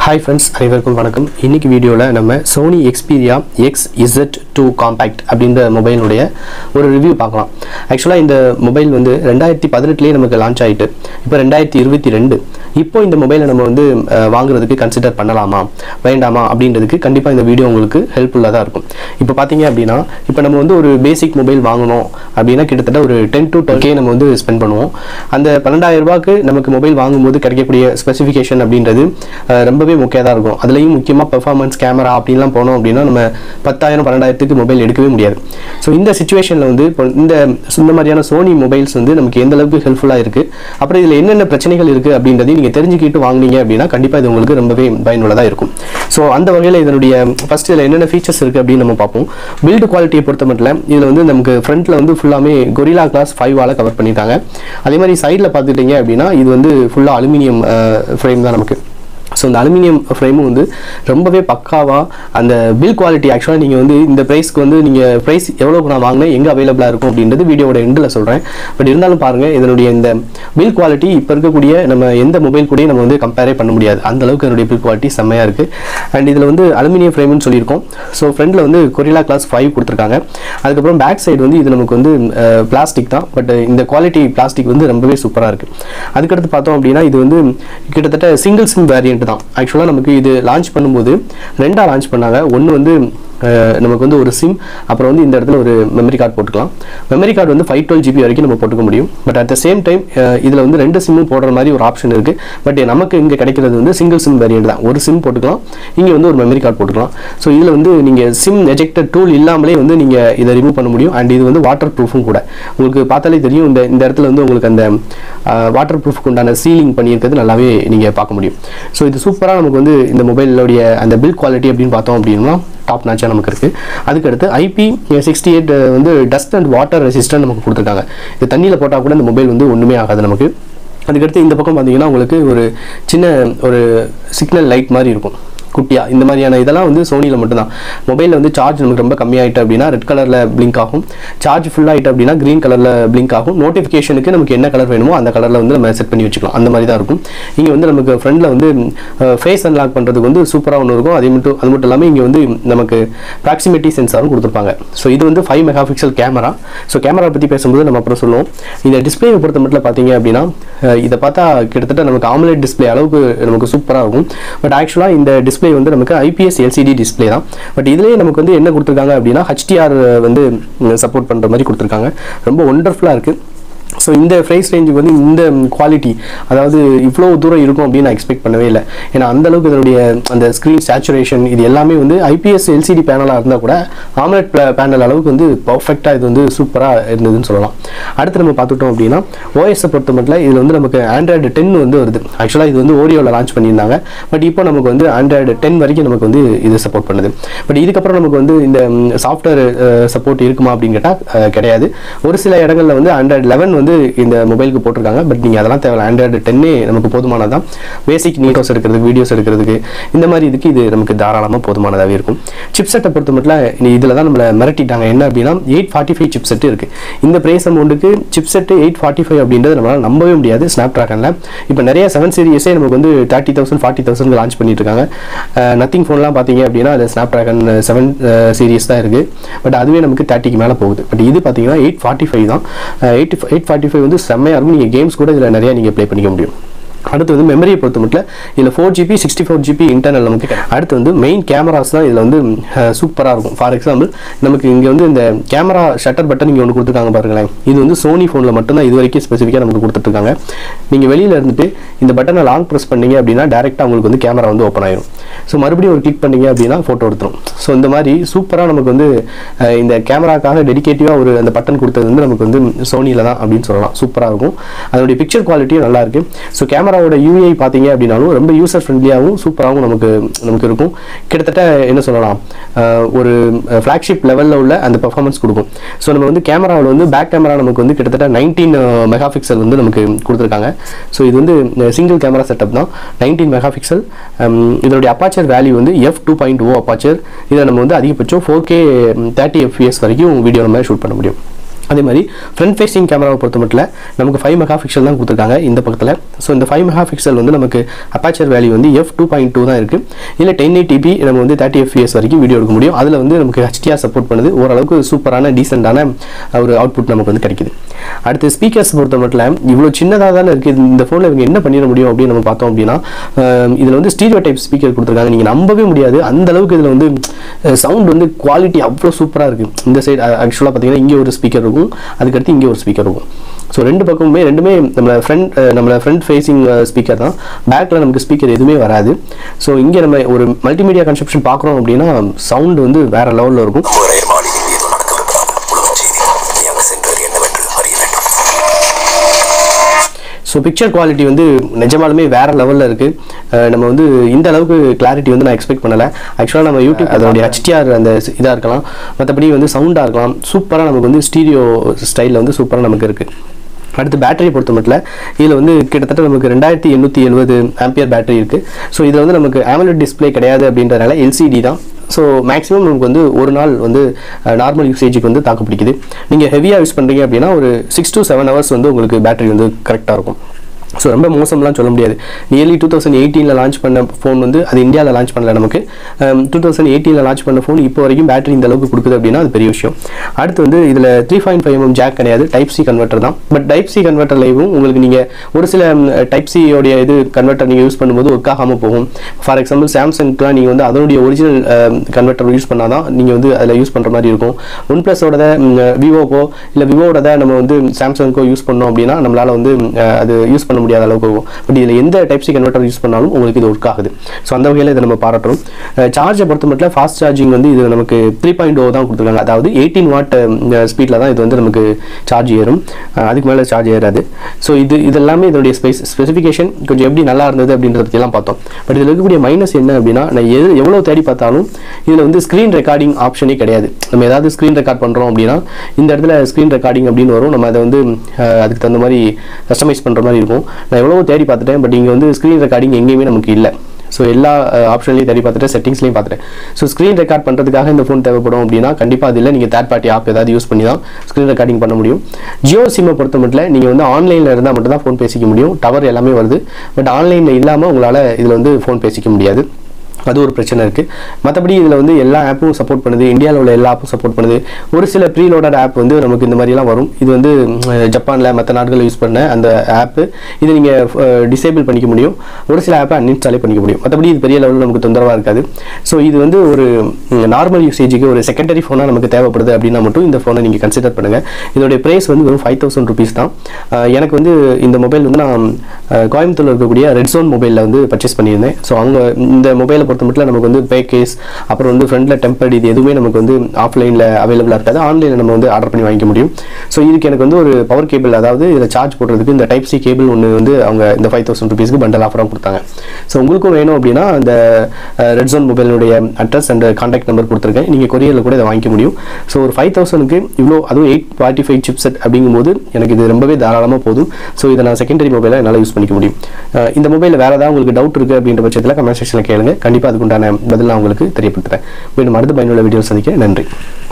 Hi friends அனைவருக்கும் வணக்கம் இன்னைக்கு வீடியோவில் நம்ம Sony Xperia X Z two compact அப்படின்ற மொபைலுடைய ஒரு ரிவ்யூ பார்க்கலாம் ஆக்சுவலாக இந்த மொபைல் வந்து ரெண்டாயிரத்தி பதினெட்டுலேயே நமக்கு லான்ச் ஆகிட்டு இப்போ ரெண்டாயிரத்தி இருபத்தி ரெண்டு இப்போ இந்த மொபைலை நம்ம வந்து அஹ், வாங்குறதுக்கு கன்சிடர் பண்ணலாமா வேண்டாமா அப்படின்றதுக்கு கண்டிப்பாக இந்த வீடியோ உங்களுக்கு ஹெல்ப்ஃபுல்லாக தான் இருக்கும் இப்போ பார்த்தீங்க அப்படின்னா இப்போ நம்ம வந்து ஒரு பேசிக் மொபைல் வாங்கணும் அப்படின்னா கிட்டத்தட்ட ஒரு டென் டு டுவெல் கே நம்ம வந்து ஸ்பெண்ட் பண்ணுவோம் அந்த பன்னெண்டாயிரம் ரூபாய்க்கு நமக்கு மொபைல் வாங்கும்போது கிடைக்கக்கூடிய ஸ்பெசிஃபிகேஷன் அப்படின்றது அஹ், ரொம்பவே முக்கியமாக தான் இருக்கும் அதுலேயும் முக்கியமாக பெர்ஃபார்மன்ஸ் கேமரா அப்படின்லாம் போனோம் அப்படின்னா நம்ம பத்தாயிரம் பன்னெண்டாயிரத்துக்கு மொபைல் எடுக்கவே முடியாது ஸோ இந்த சுச்சுவேஷனில் வந்து இப்போ இந்த இந்த மாதிரியான சோனி மொபைல்ஸ் வந்து நமக்கு எந்த அளவுக்கு ஹெல்ப்ஃபுல்லாக இருக்குது அப்புறம் இதில் என்னென்ன பிரச்சனைகள் இருக்குது அப்படின்றதையும் நீங்கள் தெரிஞ்சுக்கிட்டு வாங்குனீங்க அப்படின்னா கண்டிப்பாக இது உங்களுக்கு ரொம்பவே பயனுள்ளதாக இருக்கும் ஸோ அந்த வகையில் இதனுடைய ஃபர்ஸ்ட் இதில் என்னென்ன ஃபீச்சர்ஸ் இருக்குது அப்படின்னு நம்ம பார்ப்போம் பில்டு குவாலிட்டியை பொறுத்த மட்டும் இதில் வந்து நமக்கு ஃப்ரண்ட்டில் வந்து ஃபுல்லாமே கொரிலா கிளாஸ் ஃபைவால கவர் பண்ணியிருக்காங்க அதே மாதிரி சைடில் பார்த்துக்கிட்டீங்க அப்படின்னா இது வந்து ஃபுல்லாக அலுமினியம் ஃப்ரேம் தான் நமக்கு ஸோ இந்த அலுமினியம் ஃப்ரேமும் வந்து ரொம்பவே பக்காவாக அந்த பில் குவாலிட்டி ஆக்சுவலாக நீங்கள் வந்து இந்த ப்ரைஸ்க்கு வந்து நீங்கள் ப்ரைஸ் எவ்வளோக்கு நான் வாங்கினேன் எங்கே அவைலபிளாக இருக்கும் அப்படின்றது வீடியோட எண்டில் சொல்கிறேன் பட் இருந்தாலும் பாருங்கள் இதனுடைய இந்த பில் குவாலிட்டி இப்போ இருக்கக்கூடிய நம்ம எந்த மொபைல் கூடயும் நம்ம வந்து கம்பேரே பண்ண முடியாது அந்த அளவுக்கு அதனுடைய பில் குவாலிட்டி செம்மையாக இருக்குது அண்ட் இதில் வந்து அலுமினியம் ஃப்ரேம்னு சொல்லியிருக்கோம் ஸோ ஃப்ரண்டில் வந்து கொரிலா கிளாஸ் ஃபைவ் கொடுத்துருக்காங்க அதுக்கப்புறம் பேக் சைடு வந்து இது நமக்கு வந்து பிளாஸ்டிக் தான் பட் இந்த குவாலிட்டி பிளாஸ்டிக் வந்து ரொம்பவே சூப்பராக இருக்குது அதுக்கடுத்து பார்த்தோம் அப்படின்னா இது வந்து கிட்டத்தட்ட சிங்கிள் சிம் வேரியன்ட் தான் ஆக்சுவலாக நமக்கு இது லான்ச் பண்ணும்போது ரெண்டாக லான்ச் பண்ணாங்க ஒன்று வந்து அஹ், நமக்கு வந்து ஒரு சிம் அப்புறம் வந்து இந்த இடத்துல ஒரு மெமரி கார்டு போட்டுக்கலாம் மெமரி கார்டு வந்து ஃபைவ் டுவெல் ஜிபி வரைக்கும் நம்ம போட்டுக்க முடியும் but at the same time இதில் வந்து ரெண்டு சிம்மும் போடுற மாதிரி ஒரு ஆப்ஷன் இருக்குது பட் நமக்கு இங்கே கிடைக்கிறது வந்து சிங்கிள் சிம் வேரியன்ட் தான் ஒரு சிம் போட்டுக்கலாம் இங்கே வந்து ஒரு மெமரி கார்டு போட்டுக்கலாம் ஸோ இதில் வந்து நீங்கள் சிம் எஜெக்டர் டூல் இல்லாமலே வந்து நீங்கள் இதை ரிமூவ் பண்ண முடியும் அண்ட் இது வந்து வாட்டர் ப்ரூஃபும் கூட உங்களுக்கு பார்த்தாலே தெரியும் இந்த இந்த இடத்துல வந்து உங்களுக்கு அந்த வாட்டர் ப்ரூஃப்க்கு உண்டான சீலிங் பண்ணியிருக்கிறது நல்லாவே நீங்கள் பார்க்க முடியும் ஸோ இது சூப்பராக நமக்கு வந்து இந்த மொபைலோடைய அந்த பில் குவாலிட்டி அப்படின்னு பார்த்தோம் அப்படின்னா டாப் நாச்சாக நமக்கு இருக்குது அதுக்கடுத்து ஐபி சிக்ஸ்டி எயிட் வந்து டஸ்ட் அண்ட் வாட்டர் ரெசிஸ்டன்ட் நமக்கு கொடுத்துருக்காங்க இது தண்ணியில் போட்டால் கூட இந்த மொபைல் வந்து ஒன்றுமே ஆகாது நமக்கு அதுக்கடுத்து இந்த பக்கம் பார்த்தீங்கன்னா உங்களுக்கு ஒரு சின்ன ஒரு சிக்னல் லைட் மாதிரி இருக்கும் குட்டியா இந்த மாதிரியான இதெல்லாம் வந்து சோனியில் மட்டும்தான் மொபைலில் வந்து சார்ஜ் நமக்கு ரொம்ப கம்மியாயிட்டு அப்படின்னா ரெட் கலரில் பிளிங்க் ஆகும் சார்ஜ் ஃபுல் ஆகிட்டு அப்படின்னா க்ரீன் கலரில் பிளிங்க் ஆகும் நோட்டிஃபிகேஷனுக்கு நமக்கு என்ன கலர் வேணுமோ அந்த கலரில் வந்து நம்ம செட் பண்ணி வச்சுக்கலாம் அந்த மாதிரி தான் இருக்கும் இங்கே வந்து நமக்கு ஃப்ரண்டில் வந்து ஃபேஸ் அன்லாக் பண்ணுறதுக்கு வந்து சூப்பராக ஒன்று இருக்கும் அதே மட்டும் அது மட்டும் இல்லாமல் இங்கே வந்து நமக்கு ப்ராக்சிமிட்டி சென்சாரும் கொடுத்துருப்பாங்க ஸோ இது வந்து five megapixel camera so camera பற்றி பேசும்போது நம்ம அப்புறம் சொல்லுவோம் இந்த டிஸ்பிளேவை பொறுத்த மட்டும் பார்த்தீங்க அப்படின்னா அஹ் இதை பார்த்தா கிட்டத்தட்ட நமக்கு ஆம்லேட் டிஸ்பிளே அளவுக்கு நமக்கு சூப்பராக இருக்கும் பட் ஆக்சுவலாக இந்த டிஸ்பிளே வந்து நமக்கு ஐபிஎஸ் எல்சிடி டிஸ்பிளே தான் பட் இதுலேயே நமக்கு வந்து என்ன கொடுத்துருக்காங்க அப்படின்னா ஹெச்டிஆர் வந்து சப்போர்ட் பண்ணுற மாதிரி கொடுத்துருக்காங்க ரொம்ப ஒண்டர்ஃபுல்லாக இருக்குது ஸோ இந்த ப்ரைஸ் ரேஞ்சுக்கு வந்து இந்த குவாலிட்டி அதாவது இவ்வளோ தூரம் இருக்கும் அப்படின்னு நான் எக்ஸ்பெக்ட் பண்ணவே இல்லை ஏன்னா அந்த அளவுக்கு இதனுடைய அந்த ஸ்க்ரீன் சேச்சுரேஷன் இது எல்லாமே வந்து ஐபிஎஸ் எல்சிடி பேனலாக இருந்தால் கூட ஆம்லெட் பேனல் அளவுக்கு வந்து பர்ஃபெக்டாக இது வந்து சூப்பராக இருந்ததுன்னு சொல்லலாம் அடுத்து நம்ம பார்த்துட்டோம் அப்படின்னா ஓஎஸை பொறுத்த மட்டும் இதில் வந்து நமக்கு ஆண்ட்ராய்டு டென் வந்து வருது ஆக்சுவலாக இது வந்து ஓரியோவில் லான்ச் பண்ணியிருந்தாங்க பட் இப்போ நமக்கு வந்து ஆண்ட்ராய்டு டென் வரைக்கும் நமக்கு வந்து இது சப்போர்ட் பண்ணுது பட் இதுக்கப்புறம் நமக்கு வந்து இந்த சாஃப்ட்வேர் சப்போர்ட் இருக்குமா அப்படின்னு கேட்டால் கிடையாது ஒரு சில இடங்களில் வந்து ஆண்ட்ராய்டு லெவன் வந்து இந்த மொபைலுக்கு போட்டிருக்காங்க பட் நீங்கள் அதெல்லாம் தேவை ஆண்ட்ராய்டு டென்னே நமக்கு போதுமானதான் பேசிக் நீட்டோஸ் எடுக்கிறதுக்கு வீடியோஸ் எடுக்கிறதுக்கு இந்த மாதிரி இதுக்கு இது நமக்கு தாராளமாக போதுமானதாகவே இருக்கும் சிப் செட்டை பொறுத்த மட்டும் இதில் தான் நம்மளை மிரட்டிட்டாங்க என்ன அப்படின்னா eight forty five chip chipset இருக்குது இந்த ப்ரைஸ் அமௌண்ட்டுக்கு chipset eight forty five அப்படின்றது நம்மளால் நம்பவே முடியாது ஸ்னாப் ட்ராகனில் இப்போ நிறைய செவன் சீரியஸே நமக்கு வந்து thirty thousand forty thousand launch பண்ணிட்டு இருக்காங்க நத்திங் ஃபோன்லாம் பார்த்தீங்க அப்படின்னா அது ஸ்னாப் ட்ராகன் செவன் சீரிஸ் தான் இருக்குது பட் அதுவே நமக்கு தேர்ட்டிக்கு மேலே போகுது பட் இது பார்த்தீங்கன்னா எயிட் ஃபார்ட்டி ஃபைவ் தான் எயிட் எயிட் ஃபார்ட்டி ஃபைவ் வந்து செம்மையாக இருக்கும் நீங்கள் கேம்ஸ் கூட இதில் நிறைய நீங்கள் ப்ளே பண்ணிக்க முடியும் அடுத்து வந்து மெமரியை பொறுத்த மட்டும் இதில் four GB sixty four GB internal நமக்கு கிடைக்கும். அடுத்து வந்து மெயின் கேமராஸ் தான் இதில் வந்து சூப்பராக இருக்கும் ஃபார் எக்ஸாம்பிள் நமக்கு இங்கே வந்து இந்த கேமரா ஷட்டர் பட்டன் இங்கே ஒன்று கொடுத்துருக்காங்க பாருங்களேன் இது வந்து சோனி ஃபோனில் மட்டும்தான் இது வரைக்கும் ஸ்பெசிஃபிக்காக நமக்கு கொடுத்துட்ருக்காங்க நீங்கள் வெளியில் இருந்துட்டு இந்த பட்டனை லாங் ப்ரெஸ் பண்ணீங்க அப்படின்னா டேரெக்டாக உங்களுக்கு வந்து கேமரா வந்து ஓப்பன் ஆயிரும் ஸோ மறுபடியும் ஒரு கிளிக் பண்ணீங்க அப்படின்னா ஃபோட்டோ எடுத்துரும் ஸோ இந்த மாதிரி சூப்பராக நமக்கு வந்து அஹ், இந்த கேமராக்காக டெடிகேட்டிவாக ஒரு அந்த பட்டன் கொடுத்தது வந்து நமக்கு வந்து சோனியில் தான் அப்படின்னு சொல்லலாம் சூப்பராக இருக்கும் அதனுடைய பிக்சர் குவாலிட்டியும் நல்லா இருக்கு ஸோ கேமராவோட யூஐ பார்த்தீங்க அப்படின்னாலும் ரொம்ப யூசர் ஃப்ரெண்ட்லியாகவும் சூப்பராகவும் நமக்கு நமக்கு இருக்கும் கிட்டத்தட்ட என்ன சொல்லலாம் அஹ், ஒரு ஃப்ளாக்ஷிப் லெவலில் உள்ள அந்த பெர்ஃபார்மன்ஸ் கொடுக்கும் ஸோ நம்ம வந்து கேமராவில் வந்து பேக் கேமரா நமக்கு வந்து கிட்டத்தட்ட நைன்டீன் மெகா பிக்சல் வந்து நமக்கு கொடுத்துருக்காங்க ஸோ இது வந்து சிங்கிள் கேமரா செட்டப் தான் நைன்டீன் மெகா பிக்சல் இதனுடைய அப்பாச்சர் வேல்யூ வந்து F two point O aperture இதை நம்ம வந்து அதிகபட்சம் ஃபோர் கே தேர்ட்டி எஃப்பிஎஸ் வரைக்கும் வீடியோ நம்ம ஷூட் பண்ண முடியும் அதே மாதிரி ஃப்ரண்ட் ஃபேசிங் கேமராவை பொறுத்த மட்டும் நமக்கு ஃபைவ் மெகா பிக்சல் தான் கொடுத்துருக்காங்க இந்த பக்கத்தில் ஸோ இந்த ஃபைவ் மெகா பிக்சல் வந்து நமக்கு அப்பாச்சர் வேல்யூ வந்து எஃப் டூ பாயிண்ட் டூ தான் இருக்குது இல்லை டென் டிபி நம்ம வந்து தேர்ட்டி எஃப்எஸ் வரைக்கும் வீடியோ எடுக்க முடியும் அதில் வந்து நமக்கு ஹெச்டிஆர் சப்போர்ட் பண்ணுது ஓரளவுக்கு சூப்பரான டீசெண்டான ஒரு அவுட்புட் நமக்கு வந்து கிடைக்குது அடுத்து ஸ்பீக்கர்ஸ் பொறுத்த மட்டும் இவ்வளோ சின்னதாக தானே இருக்குது இந்த ஃபோனில் இவங்க என்ன பண்ணிட முடியும் அப்படின்னு நம்ம பார்த்தோம் அப்படின்னா இதில் வந்து ஸ்டீரியோ டைப் ஸ்பீக்கர் கொடுத்துருக்காங்க நீங்கள் நம்பவே முடியாது அந்த அளவுக்கு இதில் வந்து சவுண்ட் வந்து குவாலிட்டி அவ்வளோ சூப்பராக இருக்குது இந்த சைடு ஆக்சுவலாக பார்த்தீங்கன்னா இங்கே ஒரு ஸ்பீக்கர் இருக்கும் அதுக்கடுத்து இங்கே ஒரு ஸ்பீக்கர் இருக்கும் ஸோ ரெண்டு பக்கமுமே ரெண்டுமே நம்மள ஃப்ரண்ட் நம்மள ஃப்ரண்ட் ஃபேஸிங் ஸ்பீக்கர் தான் பேக்கில் நமக்கு ஸ்பீக்கர் எதுவுமே வராது ஸோ இங்கே நம்ம ஒரு மல்டிமீடியா கன்செப்ஷன் பார்க்குறோம் அப்படின்னா சவுண்ட் வந்து வேற லெவலில் இருக்கும் ஒரு ரயில் மாளிகையில் ஏதோ நடக்கவிருக்கிறது உலக செய்தி நீ அங்கு சென்றது என்னவென்று அறிய வேண்டும் ஸோ பிக்சர் குவாலிட்டி வந்து நிஜமாலுமே வேற லெவலில் இருக்குது நம்ம வந்து இந்த அளவுக்கு கிளாரிட்டி வந்து நான் எக்ஸ்பெக்ட் பண்ணலை ஆக்சுவலாக நம்ம யூடியூப் அதோடைய ஹெச்டிஆர் அந்த இதாக இருக்கலாம் மற்றபடி வந்து சவுண்டாக இருக்கலாம் சூப்பராக நமக்கு வந்து ஸ்டீரியோ ஸ்டைலில் வந்து சூப்பராக நமக்கு இருக்குது அடுத்து பேட்டரி பொறுத்த மட்டும் இதில் வந்து கிட்டத்தட்ட நமக்கு ரெண்டாயிரத்தி எண்ணூற்றி எழுபது ஆம்பியர் பேட்டரி இருக்குது ஸோ இதில் வந்து நமக்கு AMOLED டிஸ்ப்ளே கிடையாது அப்படின்றனால எல்சிடி தான் ஸோ மேக்ஸிமம் நமக்கு வந்து ஒரு நாள் வந்து நார்மல் யூசேஜுக்கு வந்து தாக்கு பிடிக்குது நீங்கள் ஹெவியாக யூஸ் பண்ணுறீங்க அப்படின்னா ஒரு சிக்ஸ் to செவன் ஹவர்ஸ் வந்து உங்களுக்கு பேட்டரி வந்து கரெக்டாக இருக்கும் ஸோ ரொம்ப மோசம்லாம் சொல்ல முடியாது நியர்லி டூ தௌசண்ட் எயிட்டீனில் லான்ச் பண்ண ஃபோன் வந்து அது இந்தியாவில் லான்ச் பண்ணல நமக்கு டூ தௌசண்ட் எயிட்டீனில் லான்ச் பண்ண ஃபோன் இப்போ வரைக்கும் பேட்டரி இந்த அளவுக்கு கொடுக்குது அப்படின்னா அது பெரிய விஷயம் அடுத்து வந்து இதில் three point five M jack கிடையாது டைப் சி கன்வெர்ட்டர் தான் பட் டைப் சி கன்வெர்ட்டர்லையும் உங்களுக்கு நீங்கள் ஒரு சில டைப் சியோடைய இது கன்வெர்ட்டர் நீங்கள் யூஸ் பண்ணும்போது ஒர்க் ஆகாமல் போகும் ஃபார் எக்ஸாம்பிள் சாம்சங்க்குலாம் நீங்கள் வந்து அதனுடைய ஒரிஜினல் கன்வெர்ட்டர் யூஸ் பண்ணால் தான் நீங்கள் வந்து அதில் யூஸ் பண்ணுற மாதிரி இருக்கும் ஒன் ப்ளஸோட விவோக்கோ இல்லை விவோட நம்ம வந்து சாம்சங்க்கோ யூஸ் பண்ணோம் அப்படின்னா நம்மளால் வந்து அஹ், அது யூஸ் பண்ண முடியாத அளவுக்கு இருக்கும் பட் இதில் எந்த டைப் சி கன்வெர்ட்டர் யூஸ் பண்ணாலும் உங்களுக்கு இது ஒர்க் ஆகுது ஸோ அந்த வகையில் இதை நம்ம பாராட்டுறோம் சார்ஜை பொறுத்த மட்டும் ஃபாஸ்ட் சார்ஜிங் வந்து இது நமக்கு த்ரீ பாயிண்ட் ஓ தான் கொடுத்துருக்காங்க அதாவது எயிட்டீன் வாட் ஸ்பீடில் தான் இது வந்து நமக்கு சார்ஜ் ஏறும் அஹ், அதுக்கு மேலே சார்ஜ் ஏறாது ஸோ இது இதெல்லாமே இதனுடைய ஸ்பெஸ் ஸ்பெசிஃபிகேஷன் கொஞ்சம் எப்படி நல்லா இருந்தது அப்படின்றத பற்றிலாம் பார்த்தோம் பட் இதில் இருக்கக்கூடிய மைனஸ் என்ன அப்படின்னா நான் எது எவ்வளோ தேடி பார்த்தாலும் இதில் வந்து ஸ்க்ரீன் ரெக்கார்டிங் ஆப்ஷனே கிடையாது நம்ம ஏதாவது ஸ்க்ரீன் ரெக்கார்ட் பண்ணுறோம் அப்படின்னா இந்த இடத்துல ஸ்க்ரீன் ரெக்கார்டிங் அப்படின்னு வரும் நம்ம அதை வந்து அஹ், அதுக்கு தகுந்த மாதிரி கஸ்டமைஸ் பண்ணுற மாதிரி இருக்கும் நான் எவ்வளவோ தேடி பார்த்துட்டேன் பட் இங்கே வந்து ஸ்க்ரீன் ரெக்கார்டிங் எங்கேயுமே நமக்கு இல்லை ஸோ எல்லா ஆப்ஷன்லையும் தேடி பார்த்துட்டு செட்டிங்ஸ்லையும் பார்த்துட்டேன் ஸோ ஸ்க்ரீன் ரெக்கார்ட் பண்ணுறதுக்காக இந்த ஃபோன் தேவைப்படும் அப்படின்னா கண்டிப்பாக அது இல்லை நீங்கள் தேர்ட் பார்ட்டி ஆப் ஏதாவது யூஸ் பண்ணி தான் ஸ்க்ரீன் ரெக்கார்டிங் பண்ண முடியும் ஜியோ சிம்மை பொறுத்த மட்டும் நீங்கள் வந்து ஆன்லைனில் இருந்தால் மட்டும் தான் ஃபோன் பேசிக்க முடியும் டவர் எல்லாமே வருது பட் ஆன்லைனில் இல்லாமல் உங்களால் இதில் வந்து ஃபோன் பேசிக்க முடியாது அது ஒரு பிரச்சனை இருக்குது மற்றபடி இதில் வந்து எல்லா ஆப்பும் சப்போர்ட் பண்ணுது இந்தியாவில் உள்ள எல்லா ஆப்பும் சப்போர்ட் பண்ணுது ஒரு சில ப்ரீலோடட் ஆப் வந்து நமக்கு இந்த மாதிரிலாம் வரும் இது வந்து ஜப்பானில் மற்ற நாடுகளில் யூஸ் பண்ண அந்த ஆப்பு இது நீங்கள் டிசேபிள் பண்ணிக்க முடியும் ஒரு சில ஆப்பை அன்இன்ஸ்டாலே பண்ணிக்க முடியும் மற்றபடி இது பெரிய லெவலில் நமக்கு தொந்தரவாக இருக்காது ஸோ இது வந்து ஒரு நார்மல் யூசேஜுக்கு ஒரு செகண்டரி ஃபோனாக நமக்கு தேவைப்படுது அப்படின்னா மட்டும் இந்த ஃபோனை நீங்கள் கன்சிடர் பண்ணுங்கள் இதோடைய ப்ரைஸ் வந்து வெறும் ஃபைவ் தௌசண்ட் ருபீஸ் தான் அஹ் எனக்கு வந்து இந்த மொபைல் வந்து நான் அஹ் கோயம்புத்தூர்ல இருக்கக்கூடிய ரெட் ஜோன் மொபைலில் வந்து பர்ச்சேஸ் பண்ணியிருந்தேன் ஸோ அவங்க இந்த மொபைலை பொறுத்த மட்டும் நமக்கு வந்து பே கேஸ் அப்புறம் வந்து ஃப்ரண்டில் டெம்பர்ட் இது எதுவுமே நமக்கு வந்து ஆஃப்லைனில் அவைலபிளாக இருக்காது ஆன்லைனில் நம்ம வந்து ஆர்டர் பண்ணி வாங்கிக்க முடியும் ஸோ இதுக்கு எனக்கு வந்து ஒரு பவர் கேபிள் அதாவது இதில் சார்ஜ் போடுறதுக்கு இந்த டைப் சி கேபிள் ஒன்று வந்து அவங்க இந்த ஃபைவ் தௌசண்ட் ருபீஸ்க்கு பண்டல் ஆஃபராக கொடுத்தாங்க ஸோ உங்களுக்கும் வேணும் அப்படின்னா அந்த ரெட் ஜோன் மொபைலுடைய அட்ரஸ் அண்ட் கான்டாக்ட் நம்பர் கொடுத்துருக்கேன் நீங்கள் கொரியரில் கூட இதை வாங்கிக்க முடியும் ஸோ ஒரு ஃபைவ் தௌசண்ட்க்கு இவ்வளோ அதுவும் eight forty five chip set அப்படிங்கும்போது எனக்கு இது ரொம்பவே தாராளமாக போதும் ஸோ இதை நான் செகண்டரி மொபைலை என்னால் யூஸ் பண்ணிக்க முடியும் அஹ் இந்த மொபைலில் வேறு ஏதாவது உங்களுக்கு டவுட் இருக்குது அப்படின்ற பட்சத்தில் கமெண்ட் செக்ஷனில் கேளுங்க கண்டிப்பாக அதுக்குண்டான பதில் நான் உங்களுக்கு தெரியப்படுத்துகிறேன் மீண்டும் அடுத்த பயனுள்ள வீடியோ சந்திக்க நன்றி